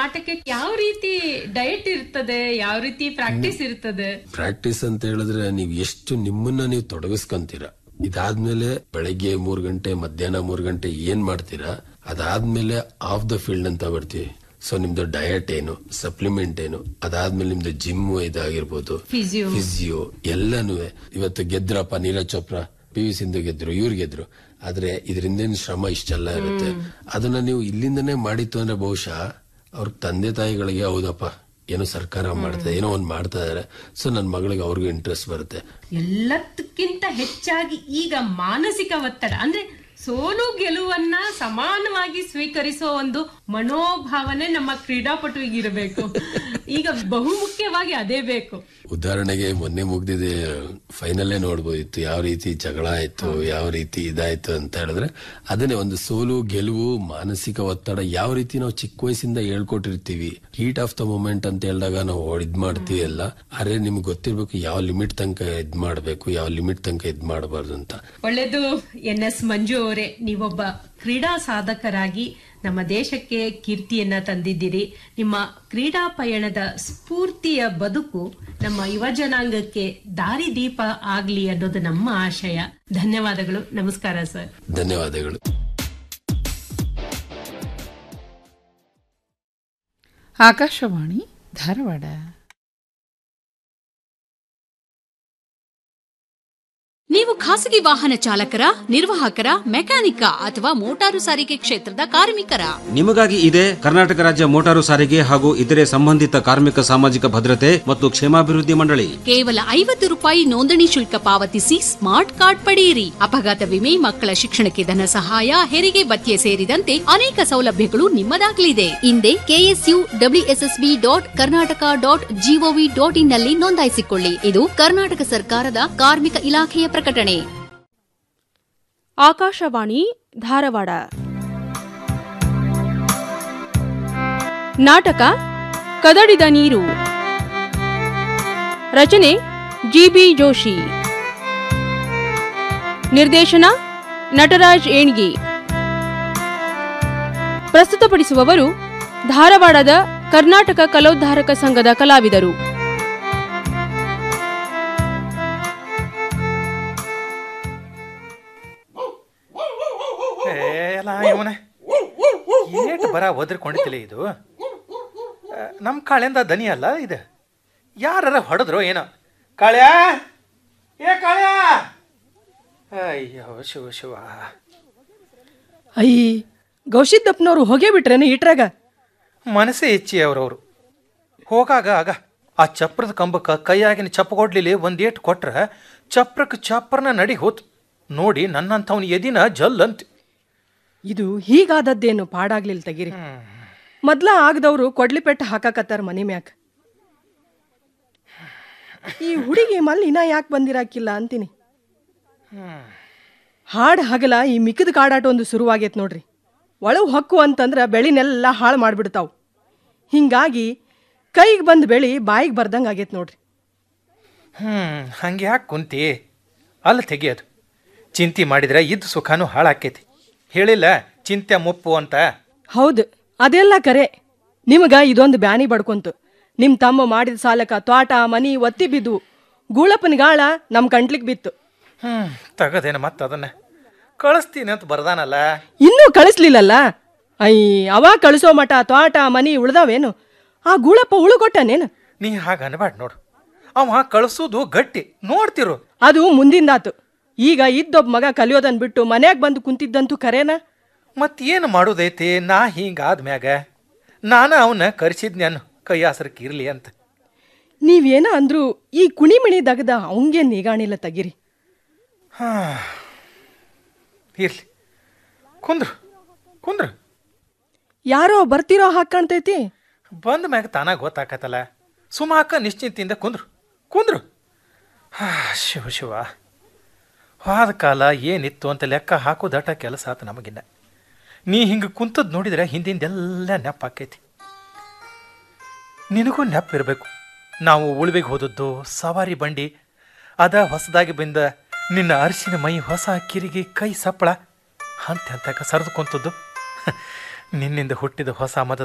ಆಟಕ್ಕೆ ಯಾವ ರೀತಿ ಡಯಟ್ ಇರ್ತದೆ ಯಾವ ರೀತಿ ಪ್ರಾಕ್ಟೀಸ್ ಇರ್ತದೆ ಪ್ರಾಕ್ಟೀಸ್ ಅಂತ ಹೇಳಿದ್ರೆ ನೀವು ಎಷ್ಟು ನಿಮ್ಮನ್ನ ನೀವು ತೊಡಗಿಸ್ಕೊಂತೀರ ಇದಾದ್ಮೇಲೆ ಬೆಳಗ್ಗೆ ಮೂರ್ ಗಂಟೆ ಮಧ್ಯಾಹ್ನ ಮೂರ್ ಗಂಟೆ ಏನ್ ಮಾಡ್ತೀರಾ ಅದಾದ್ಮೇಲೆ ಆಫ್ ದ ಫೀಲ್ಡ್ ಅಂತ ಬರ್ತೀವಿ ಸೊ ನಿಮ್ದು ಡಯಟ್ ಏನು ಸಪ್ಲಿಮೆಂಟ್ ಏನು ಅದಾದ್ಮೇಲೆ ನಿಮ್ದು ಜಿಮ್ ಇದಾಗಿರ್ಬೋದು ಫಿಸಿಯೋ ಫಿಸಿಯೋ ಎಲ್ಲನೂ ಇವತ್ತು ಗೆದ್ರಪ್ಪ ನೀರಜ್ ಚೋಪ್ರಾ ಪಿ ವಿ ಸಿಂಧು ಗೆದ್ರು ಇವ್ರು ಗೆದ್ರು ಆದ್ರೆ ಇದರಿಂದ ಶ್ರಮ ಇಷ್ಟೆಲ್ಲ ಇರುತ್ತೆ ಅದನ್ನ ನೀವು ಇಲ್ಲಿಂದನೇ ಮಾಡಿತ್ತು ಅಂದ್ರೆ ಬಹುಶಃ ಅವ್ರ ತಂದೆ ತಾಯಿಗಳಿಗೆ ಹೌದಪ್ಪ ಏನೋ ಸರ್ಕಾರ ಮಾಡ್ತಾ ಏನೋ ಒಂದ್ ಮಾಡ್ತಾ ಇದಾರೆ ಸೊ ನನ್ ಮಗಳಿಗೆ ಅವ್ರಿಗೂ ಇಂಟ್ರೆಸ್ಟ್ ಬರುತ್ತೆ ಎಲ್ಲದಕ್ಕಿಂತ ಹೆಚ್ಚಾಗಿ ಈಗ ಮಾನಸಿಕ ಒತ್ತಡ ಅಂದ್ರೆ ಸೋಲು ಗೆಲುವನ್ನ ಸಮಾನವಾಗಿ ಸ್ವೀಕರಿಸೋ ಒಂದು ಮನೋಭಾವನೆ ನಮ್ಮ ಕ್ರೀಡಾಪಟುವಿಗೆ ಇರಬೇಕು ಈಗ ಬಹುಮುಖ್ಯವಾಗಿ ಅದೇ ಬೇಕು ಉದಾಹರಣೆಗೆ ಮೊನ್ನೆ ಮುಗ್ದಿದೆ ಫೈನಲ್ಲೇ ನೋಡ್ಬೋದಿತ್ತು ಯಾವ ರೀತಿ ಜಗಳ ಆಯ್ತು ಯಾವ ರೀತಿ ಇದಾಯ್ತು ಅಂತ ಹೇಳಿದ್ರೆ ಅದನ್ನೇ ಒಂದು ಸೋಲು ಗೆಲುವು ಮಾನಸಿಕ ಒತ್ತಡ ಯಾವ ರೀತಿ ನಾವು ಚಿಕ್ಕ ವಯಸ್ಸಿಂದ ಹೇಳ್ಕೊಟ್ಟಿರ್ತೀವಿ ಹೀಟ್ ಆಫ್ ದ ಮೂಮೆಂಟ್ ಅಂತ ಹೇಳಿದಾಗ ನಾವು ಇದ್ ಮಾಡ್ತೀವಿ ಎಲ್ಲ ಆದ್ರೆ ನಿಮ್ಗೆ ಗೊತ್ತಿರ್ಬೇಕು ಯಾವ ಲಿಮಿಟ್ ತನಕ ಇದ್ ಮಾಡ್ಬೇಕು ಯಾವ ಲಿಮಿಟ್ ತನಕ ಇದ್ ಮಾಡಬಾರ್ದು ಅಂತ ಒಳ್ಳೆದು ಎನ್ ಎಸ್ ಮಂಜು ಅವರೇ ನೀವೊಬ್ಬ ಕ್ರೀಡಾ ಸಾಧಕರಾಗಿ ನಮ್ಮ ದೇಶಕ್ಕೆ ಕೀರ್ತಿಯನ್ನ ತಂದಿದ್ದೀರಿ ನಿಮ್ಮ ಕ್ರೀಡಾ ಪಯಣದ ಸ್ಫೂರ್ತಿಯ ಬದುಕು ನಮ್ಮ ಯುವ ಜನಾಂಗಕ್ಕೆ ದಾರಿದೀಪ ಆಗ್ಲಿ ಅನ್ನೋದು ನಮ್ಮ ಆಶಯ ಧನ್ಯವಾದಗಳು ನಮಸ್ಕಾರ ಸರ್ ಧನ್ಯವಾದಗಳು ಆಕಾಶವಾಣಿ ಧಾರವಾಡ ನೀವು ಖಾಸಗಿ ವಾಹನ ಚಾಲಕರ ನಿರ್ವಾಹಕರ ಮೆಕ್ಯಾನಿಕ ಅಥವಾ ಮೋಟಾರು ಸಾರಿಗೆ ಕ್ಷೇತ್ರದ ಕಾರ್ಮಿಕರ ನಿಮಗಾಗಿ ಇದೆ ಕರ್ನಾಟಕ ರಾಜ್ಯ ಮೋಟಾರು ಸಾರಿಗೆ ಹಾಗೂ ಇತರೆ ಸಂಬಂಧಿತ ಕಾರ್ಮಿಕ ಸಾಮಾಜಿಕ ಭದ್ರತೆ ಮತ್ತು ಕ್ಷೇಮಾಭಿವೃದ್ಧಿ ಮಂಡಳಿ ಕೇವಲ ಐವತ್ತು ರೂಪಾಯಿ ನೋಂದಣಿ ಶುಲ್ಕ ಪಾವತಿಸಿ ಸ್ಮಾರ್ಟ್ ಕಾರ್ಡ್ ಪಡೆಯಿರಿ ಅಪಘಾತ ವಿಮೆ ಮಕ್ಕಳ ಶಿಕ್ಷಣಕ್ಕೆ ಧನ ಸಹಾಯ ಹೆರಿಗೆ ಭತ್ಯೆ ಸೇರಿದಂತೆ ಅನೇಕ ಸೌಲಭ್ಯಗಳು ನಿಮ್ಮದಾಗಲಿದೆ ಹಿಂದೆ KSU WSSB dot Karnataka dot GOV dot in ನಲ್ಲಿ ನೋಂದಾಯಿಸಿಕೊಳ್ಳಿ ಇದು ಕರ್ನಾಟಕ ಸರ್ಕಾರದ ಕಾರ್ಮಿಕ ಇಲಾಖೆಯ ಪ್ರಕಟಣೆ ಆಕಾಶವಾಣಿ ಧಾರವಾಡ ನಾಟಕ ಕದಡಿದ ನೀರು ರಚನೆ ಜಿಬಿ ಜೋಶಿ ನಿರ್ದೇಶನ ನಟರಾಜ್ ಏಣ್ಗಿ ಪ್ರಸ್ತುತಪಡಿಸುವವರು ಧಾರವಾಡದ ಕರ್ನಾಟಕ ಕಲೋದ್ಧಾರಕ ಸಂಘದ ಕಲಾವಿದರು ಎಲ್ಲ ಇವನ ಏಟು ಬರ ಒದರ್ಕೊಂಡಿತಿಲ್ಲ ಇದು ಆ, ನಮ್ಮ ಕಾಳೆಂದ ದನಿ ಅಲ್ಲ ಇದು ಯಾರ ಹೊಡೆದ್ರು ಏನೋ ಕಾಳ್ಯಾ ಏ ಕಾಳ್ಯಾ ಅಯ್ಯೋ ಶಿವ ಶಿವ ಅಯ್ಯ ಗೌಶಿದ್ದಪ್ಪನವ್ರು ಹೋಗೇ ಬಿಟ್ರೇನು ಇಟ್ರಾಗ ಮನಸ್ಸೇ ಹೆಚ್ಚಿ ಅವ್ರವ್ರು ಹೋಗಾಗ ಆಗ ಆ ಚಪ್ರದ ಕಂಬಕ್ಕೆ ಕೈಯಾಗಿನ ಚಪ್ಪ ಕೊಡ್ಲಿಲ್ಲ ಒಂದೇಟು ಕೊಟ್ರ ಚಪ್ರಕ್ಕೆ ಚಪ್ರನ ನಡಿ ಹೋತು ನೋಡಿ ನನ್ನಂಥವ್ನ ಎದಿನ ಜಲ್ ಅಂತ ಇದು ಹೀಗಾದದ್ದೇನು ಪಾಡಾಗ್ಲಿಲ್ಲ ತೆಗಿರಿ ಮೊದ್ಲ ಆಗದವ್ರು ಕೊಡ್ಲಿ ಪೆಟ್ಟ ಹಾಕಾಕತ್ತಾರ ಮನೆ ಮ್ಯಾಕ ಈ ಹುಡುಗಿ ಮಲ್ಲಿ ಇನ್ನ ಯಾಕೆ ಬಂದಿರಾಕಿಲ್ಲ ಅಂತೀನಿ ಹಾಡ್ ಹಗಲ ಈ ಮಿಕ್ಕದ ಕಾಡಾಟ ಒಂದು ಶುರುವಾಗೈತ್ ನೋಡ್ರಿ ಒಳಗ್ ಹೊಕ್ಕು ಅಂತಂದ್ರ ಬೆಳಿನೆಲ್ಲ ಹಾಳು ಮಾಡ್ಬಿಡ್ತಾವ್ ಹಿಂಗಾಗಿ ಕೈಗೆ ಬಂದ ಬೆಳಿ ಬಾಯಿಗೆ ಬರ್ದಂಗೆ ಆಗೈತ್ ನೋಡ್ರಿ ಹ್ಞೂ ಹಂಗೆ ಯಾಕೆ ಕುಂತಿ ಅಲ್ಲಿ ತೆಗಿಯೋದು ಚಿಂತೆ ಮಾಡಿದ್ರೆ ಇದ್ದ ಸುಖನೂ ಹಾಳಾಕೈತಿ ಹೇಳಿಲ್ಲ ಚಿಂತೆ ಮುಪ್ಪು ಅಂತ ಹೌದು ಅದೆಲ್ಲ ಕರೆ ನಿಮಗ ಇದೊಂದು ಬ್ಯಾನಿ ಬಡ್ಕೊಂತು ನಿಮ್ ತಮ್ಮ ಮಾಡಿದ ಸಾಲಕ ತ್ವಾಟ ಮನಿ ಒತ್ತಿ ಬಿದ್ದು ಗೂಳಪ್ಪನ ಗಾಳ ನಮ್ ಕಂಟ್ಲಿಗ್ ಬಿತ್ತು ಹ್ಞೂ ತಗದೇನು ಮತ್ತೆ ಅದನ್ನ ಕಳಿಸ್ತೀನಿ ಅಂತ ಬರ್ದಾನಲ್ಲ ಇನ್ನೂ ಕಳಿಸ್ಲಿಲ್ಲಲ್ಲ ಐ ಅವ ಕಳಿಸೋ ಮಠ ತ್ವಾಟ ಮನಿ ಉಳ್ದಾವೇನು ಆ ಗೂಳಪ್ಪ ಉಳುಗೊಟ್ಟನೇನು ನೀ ಹಾಗೆ ಅನ್ಬೇಡ ನೋಡು ಅವ ಕಳಿಸೋದು ಗಟ್ಟಿ ನೋಡ್ತಿರು ಅದು ಮುಂದಿಂದಾತು ಈಗ ಇದ್ದೊಬ್ಬ ಮಗ ಕಲಿಯೋದನ್ ಬಿಟ್ಟು ಮನ್ಯಾಗ ಬಂದು ಕುಂತಿದ್ದಂತೂ ಕರೇನ ಮತ್ತೇನು ಮಾಡೋದೈತಿ ನಾ ಹಿಂಗಾದ್ಮ್ಯಾಗ ನಾನು ಅವನ್ನ ಕರೆಸಿದ್ನ್ಯಾನು ಕೈ ಹಸ್ರಕ್ಕೆ ಇರಲಿ ಅಂತ ನೀವೇನ ಅಂದ್ರು ಈ ಕುಣಿಮಿಣಿ ದಗದ ಅವಂಗೇನ್ ನಿಗಾಣಿಲ್ಲ ತಗಿರಿ ಹಾಂ ಇರ್ಲಿ ಕುಂದ್ರು ಕುಂದ್ರು ಯಾರೋ ಬರ್ತಿರೋ ಹಾಕ್ ಕಾಣ್ತೈತಿ ಬಂದ ಮ್ಯಾಗ ತಾನಾಗ ಗೊತ್ತಾಕತ್ತಲ್ಲ ಸುಮಾಕ ನಿಶ್ಚಿಂತೆಯಿಂದ ಕುಂದ್ರು ಕುಂದ್ರು ಹಾ ಶಿವ ಶಿವ ಹೋದ ಕಾಲ ಏನಿತ್ತು ಅಂತ ಲೆಕ್ಕ ಹಾಕೋ ದಟ ಕೆಲಸ ಆತ ನಮಗಿನ್ನ ನೀ ಹಿಂಗೆ ಕುಂತದ್ ನೋಡಿದ್ರೆ ಹಿಂದಿಂದೆಲ್ಲ ನೆಪ್ಪಾಕೈತಿ ನಿನಗೂ ನೆಪ್ಪಿರಬೇಕು ನಾವು ಉಳ್ವಿಗೆ ಹೋದದ್ದು ಸವಾರಿ ಬಂಡಿ ಅದ ಹೊಸದಾಗಿ ಬಂದ ನಿನ್ನ ಅರಿಶಿನ ಮೈ ಹೊಸ ಕಿರಿಗೆ ಕೈ ಸಪ್ಪಳ ಅಂತ ಅಂತಕ ಸರಿದು ಕುಂತದ್ದು ನಿನ್ನಿಂದ ಹುಟ್ಟಿದ ಹೊಸ ಮದ